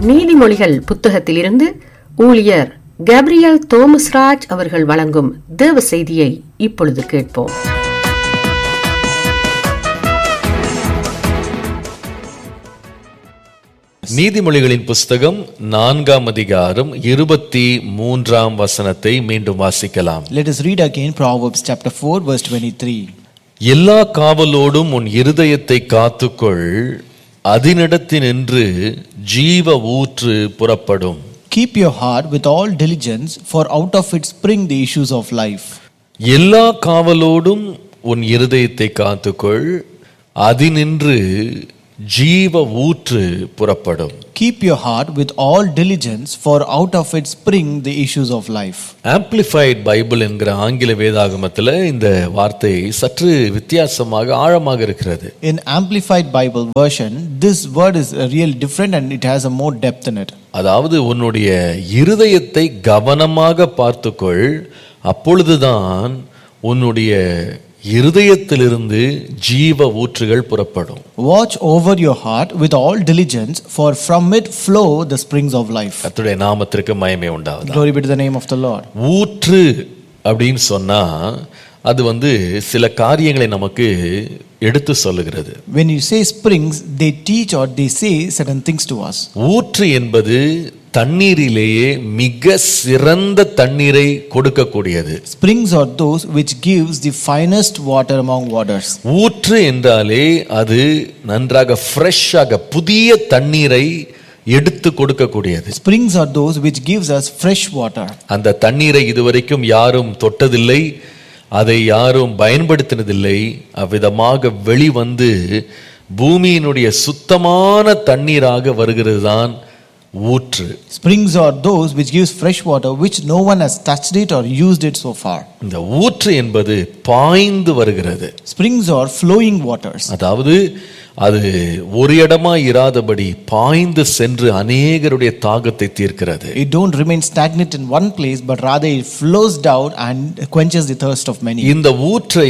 நீதிமொழிகள் புத்தகத்திலிருந்து ஊழியர் கேப்ரியல் தோமஸ்ராஜ் அவர்கள் வழங்கும் தேவ செய்தியை இப்பொழுது கேட்போம் நீதிமொழிகளின் புஸ்தகம் நான்காம் அதிகாரம் இருபத்தி மூன்றாம் வசனத்தை மீண்டும் வாசிக்கலாம் Let us read again Proverbs chapter 4, verse 23. எல்லா காவலோடும் உன் இருதயத்தை காத்துக்கொள் அதனிடத்தினின்று ஜீவ ஊற்று புறப்படும் Keep your heart with all diligence, for out of it spring the issues of life. எல்லா காவலோடும் உன் இருதயத்தை காத்துக்கொள் அதினின்று ஜீவ ஊற்று புறப்படும் Keep your heart with all diligence, for out of it spring the issues of life. Amplified bible என்கிற ஆங்கில வேதாகமத்தில் இந்த வார்த்தை சற்று வித்தியாசமாக ஆழமாக இருக்கிறது In Amplified Bible version, this word is a real different and it has a more depth in it. அதாவது உன்னுடைய இருதயத்தை கவனமாக பார்த்துக்கொள் அப்பொழுதுதான் உன்னுடைய இருதயத்திலிருந்து ஜீவ ஊற்றுகள் புறப்படும் Watch over your heart with all diligence, for from it flow the springs of life. கர்த்தருடைய நாமத்திற்கு மயமே உண்டாவது Glory be to the name of the Lord. ஊற்று அப்படின்னு சொன்னா அது வந்து சில காரியங்களை நமக்கு எடுத்து சொல்லுகிறது When you say springs, they teach or they say certain things to us. ஊற்று என்பது தண்ணீரிலேயே மிக சிறந்த தண்ணீரை கொடுக்கக்கூடியது Springs are those which gives the finest water among waters. ஊற்று என்றாலே அது நன்றாக ஃப்ரெஷ்ஷாக புதிய தண்ணீரை எடுத்து கொடுக்கக்கூடியது Springs are those which gives us fresh water. அந்த தண்ணீரை இதுவரைக்கும் யாரும் தொட்டதில்லை அதை யாரும் பயன்படுத்தினதில்லை அவ்விதமாக வெளிவந்து பூமியினுடைய சுத்தமான தண்ணீராக வருகிறது தான் ஊற்று Springs are those which gives fresh water which no one has touched it or used it so far. இந்த ஊற்று என்பது பாய்ந்து வருகிறது Springs are flowing waters. அதாவது அது ஒரு இடமா இராதபடி பாய்ந்து சென்று அநேகருடைய தாகத்தை தீர்க்கிறது It don't remain stagnant in one place but rather it flows down and quenches the thirst of many. இந்த ஊற்றை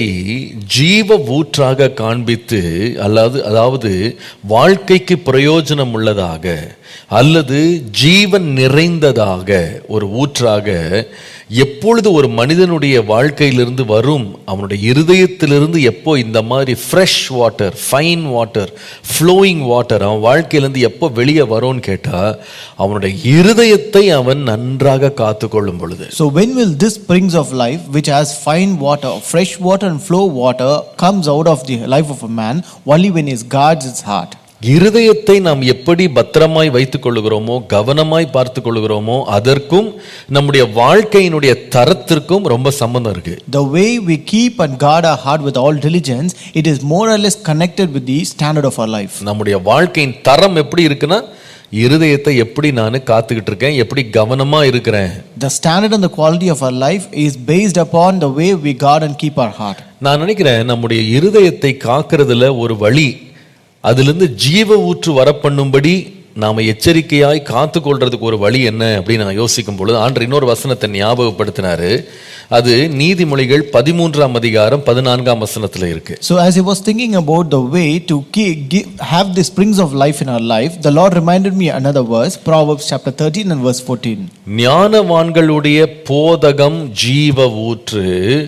ஜீவ ஊற்றாக காண்பித்து அல்லது அதாவது வாழ்க்கைக்கு பிரயோஜனம் உள்ளதாக அல்லது ஜீவன் நிறைந்ததாக ஒரு ஊற்றாக எப்பொழுது ஒரு மனிதனுடைய வாழ்க்கையிலிருந்து வரும் அவனுடைய இருதயத்திலிருந்து எப்போ இந்த மாதிரி fresh water fine water flowing water அவன் வாழ்க்கையிலிருந்து எப்போ வெளியே வரும்னு கேட்டா அவனுடைய இருதயத்தை அவன் நன்றாக காத்துக்கொள்ளும் பொழுது So when will this springs of life which has fine water, fresh water and flow water comes out of the life of a man only when he guards his heart. இருதயத்தை நாம் எப்படி பத்திரமாய் வைத்துக் கொள்ளுகிறோமோ கவனமாய் பார்த்து கொள்ளுகிறோமோ அதற்கும் நம்முடைய வாழ்க்கையினுடைய தரத்திற்கும் ரொம்ப சம்பந்தம் இருக்கு The way we keep and guard our heart with all diligence, it is more or less connected with the standard of our life. நம்முடைய வாழ்க்கையின் தரம் எப்படி இருக்குன்னா இருதயத்தை எப்படி நான் காத்துக்கிட்டு இருக்கேன் எப்படி கவனமா இருக்கிறேன் The standard and the quality of our life is based upon the way we guard and keep our heart. நான் நினைக்கிறேன் நம்முடைய இருதயத்தை காக்கிறதுல ஒரு வழி அதிலிருந்து ஜீவ ஊற்று வரப்பண்ணும்படி நாம எச்சரிக்கையாய் காத்து கொள்றதுக்கு ஒரு வழி என்ன அப்படின்னு நான் யோசிக்கும் பொழுது ஆண்டு இன்னொரு வசனத்தை ஞாபகப்படுத்தினாரு அது நீதிமொழிகள் பதிமூன்றாம் அதிகாரம் பதினான்காம் வசனத்துல இருக்கு So, as I was thinking about the way to keep, give, have the springs of life in our life, the Lord reminded me another verse, Proverbs chapter 13 and verse 14. ஞானவான்களுடைய போதகம் ஜீவ ஊற்று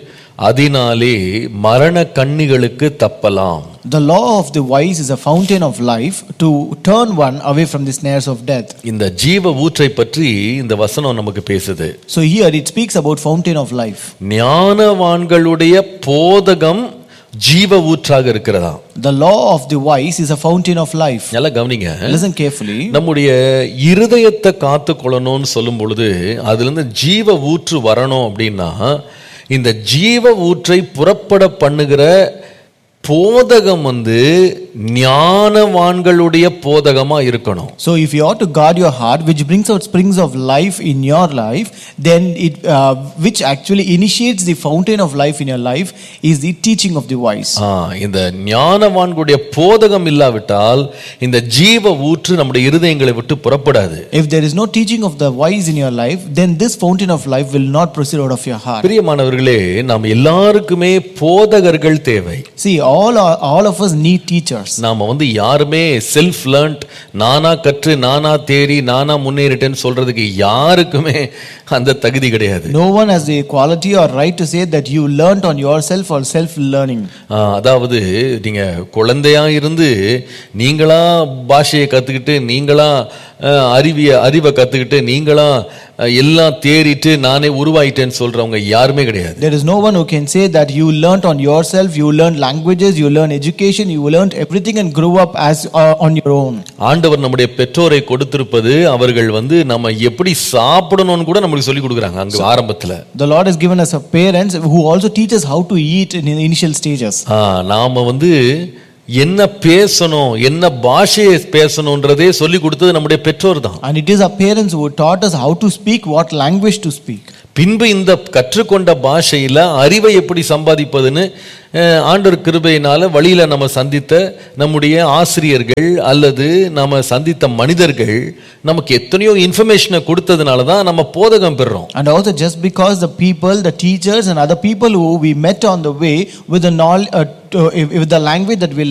அதனாலே மரண கண்ணிகளுக்கு தப்பலாம் The law of the wise is a fountain of life to turn one away from the snares of death. இந்த ஜீவ ஊற்றை பற்றி இந்த வசனம் நமக்கு பேசுது So, here it speaks about fountain of life. ஞானவான்களுடைய போதகம் ஜீவ ஊற்றாக இருக்கிறதா The law of the wise is a fountain of life. நல்லா கவனிங்க Listen carefully. நம்முடைய இருதயத்தை காத்து கொள்ளணும்னு சொல்லும் பொழுது அதுல இருந்து ஜீவ ஊற்று வரணும் அப்படின்னா இந்த ஜீவ ஊற்றை புறப்பட பண்ணுகிற போதகம் வந்து ஞானவான்களுடைய போதகமா இருக்கணும் So, if you ought to guard your heart, which brings out springs of life in your life, then it, uh, which actually initiates the fountain of life in your life, is the teaching of the wise. ஆ, இந்த ஞானவான்களுடைய போதகம் இல்லாவிட்டால் இந்த ஜீவ ஊற்று நம்முடைய இருதயங்களை விட்டு புறப்படாது If there is no teaching of the wise in your life, then this fountain of life will not proceed out of your heart. பிரியமானவர்களே நாம் எல்லாருக்குமே போதகர்கள் தேவை See, all, are, all of us need teachers. teachers. நாம வந்து யாருமே self learnt நானா கற்று நானா தேறி நானா முன்னேறிட்டேன்னு சொல்றதுக்கு யாருக்குமே அந்த தகுதி கிடையாது No one has the quality or right to say that you learnt on yourself or self learning. ஆ, அதாவது நீங்க குழந்தையா இருந்து நீங்களா பாஷையை கத்துக்கிட்டு நீங்களா அஹ், அறிவிய அறிவை கத்துக்கிட்டு நீங்களா அஹ், எல்லாம் தேறிட்டு நானே உருவாயிட்டேன்னு சொல்றவங்க யாருமே கிடையாது There is no one who can say that you learnt on yourself, you learned languages, you learned education, you learned everything and grew up as uh, on your own. ஆண்டவர் நம்முடைய பெற்றோரை கொடுத்திருப்பது அவர்கள் வந்து நம்ம எப்படி சாப்பிடணும்னு கூட நம்மளுக்கு சொல்லி கொடுக்குறாங்க அங்க ஆரம்பத்துல The Lord has given us a parents who also teach us how to eat in the initial stages. ஆ, நாம வந்து என்ன பேசணும் என்ன பாஷையை பேசணுன்றதே சொல்லி கொடுத்தது நம்முடைய பெற்றோர் தான் And it is our parents who taught us how to speak, what language to speak. பின்பு இந்த கற்றுக்கொண்ட பாஷையில அறிவை எப்படி சம்பாதிப்பதுன்னு அஹ், ஆண்டவர் கிருபையினால வழியில நம்ம சந்தித்த நம்முடைய ஆசிரியர்கள் அல்லது நம்ம சந்தித்த மனிதர்கள் நமக்கு எத்தனையோ இன்ஃபர்மேஷனை கொடுத்ததுனால தான் நம்ம போதகம் பெறுறோம் And also just because the people, the teachers and other people who we met on the way with the knowledge, uh, to, with the language that we